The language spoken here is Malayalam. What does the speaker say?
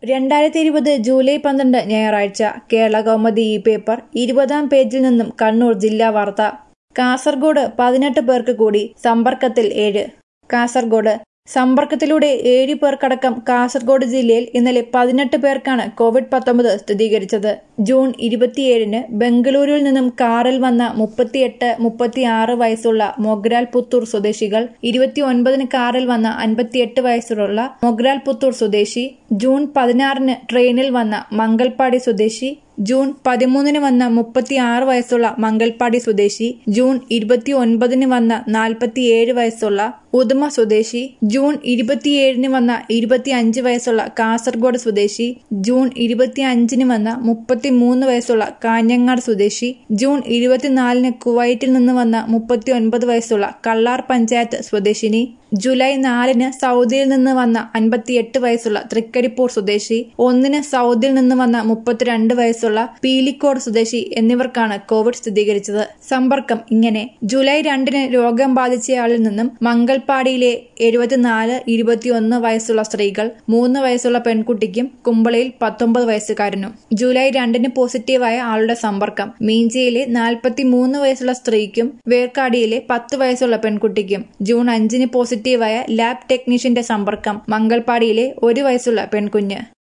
രണ്ടായിരത്തി ഇരുപത് ജൂലൈ പന്ത്രണ്ട് ഞായറാഴ്ച കേരള കൗമുദി ഈ പേപ്പർ ഇരുപതാം പേജിൽ നിന്നും കണ്ണൂർ ജില്ലാ വാർത്ത കാസർഗോഡ് പതിനെട്ട് പേർക്ക് കൂടി സമ്പർക്കത്തിൽ ഏഴ് കാസർഗോഡ് സമ്പർക്കത്തിലൂടെ ഏഴ് പേർക്കടക്കം കാസർഗോഡ് ജില്ലയിൽ ഇന്നലെ പതിനെട്ട് പേർക്കാണ് കോവിഡ് പത്തൊമ്പത് സ്ഥിരീകരിച്ചത് ജൂൺ ഇരുപത്തിയേഴിന് ബംഗളൂരുവിൽ നിന്നും കാറിൽ വന്ന മുപ്പത്തിയെട്ട് മുപ്പത്തിയാറ് വയസ്സുള്ള മൊഗ്രാൽ പുത്തൂർ സ്വദേശികൾ ഇരുപത്തിയൊൻപതിന് കാറിൽ വന്ന അൻപത്തിയെട്ട് വയസ്സുള്ള മൊഗ്രാൽ പുത്തൂർ സ്വദേശി ജൂൺ പതിനാറിന് ട്രെയിനിൽ വന്ന മംഗൽപാടി സ്വദേശി ജൂൺ പതിമൂന്നിന് വന്ന മുപ്പത്തിയാറ് വയസ്സുള്ള മംഗൽപാടി സ്വദേശി ജൂൺ ഇരുപത്തി ഒൻപതിന് വന്ന നാൽപ്പത്തിയേഴ് വയസ്സുള്ള ഉദുമ സ്വദേശി ജൂൺ ഇരുപത്തിയേഴിന് വന്ന ഇരുപത്തിയഞ്ച് വയസ്സുള്ള കാസർഗോഡ് സ്വദേശി ജൂൺ ഇരുപത്തിയഞ്ചിന് വന്ന മുപ്പത്തിമൂന്ന് വയസ്സുള്ള കാഞ്ഞങ്ങാട് സ്വദേശി ജൂൺ ഇരുപത്തിനാലിന് കുവൈറ്റിൽ നിന്ന് വന്ന മുപ്പത്തി ഒൻപത് വയസ്സുള്ള കള്ളാർ പഞ്ചായത്ത് സ്വദേശിനി ജൂലൈ നാലിന് സൗദിയിൽ നിന്ന് വന്ന അൻപത്തിയെട്ട് വയസ്സുള്ള തൃക്കരിപ്പൂർ സ്വദേശി ഒന്നിന് സൗദിയിൽ നിന്ന് വന്ന മുപ്പത്തിരണ്ട് വയസ്സുള്ള പീലിക്കോട് സ്വദേശി എന്നിവർക്കാണ് കോവിഡ് സ്ഥിരീകരിച്ചത് സമ്പർക്കം ഇങ്ങനെ ജൂലൈ രണ്ടിന് രോഗം ബാധിച്ചയാളിൽ നിന്നും മംഗൽപാടിയിലെ എഴുപത്തിനാല് ഇരുപത്തിയൊന്ന് വയസ്സുള്ള സ്ത്രീകൾ മൂന്ന് വയസ്സുള്ള പെൺകുട്ടിക്കും കുമ്പളയിൽ പത്തൊമ്പത് വയസ്സുകാരനും ജൂലൈ രണ്ടിന് പോസിറ്റീവായ ആളുടെ സമ്പർക്കം മീഞ്ചയിലെ നാൽപ്പത്തിമൂന്ന് വയസ്സുള്ള സ്ത്രീക്കും വേർക്കാടിയിലെ പത്ത് വയസ്സുള്ള പെൺകുട്ടിക്കും ജൂൺ അഞ്ചിന് പോസിറ്റീവായ ലാബ് ടെക്നീഷ്യന്റെ സമ്പർക്കം മംഗൾപാടിയിലെ ഒരു വയസ്സുള്ള പെൺകുഞ്ഞ്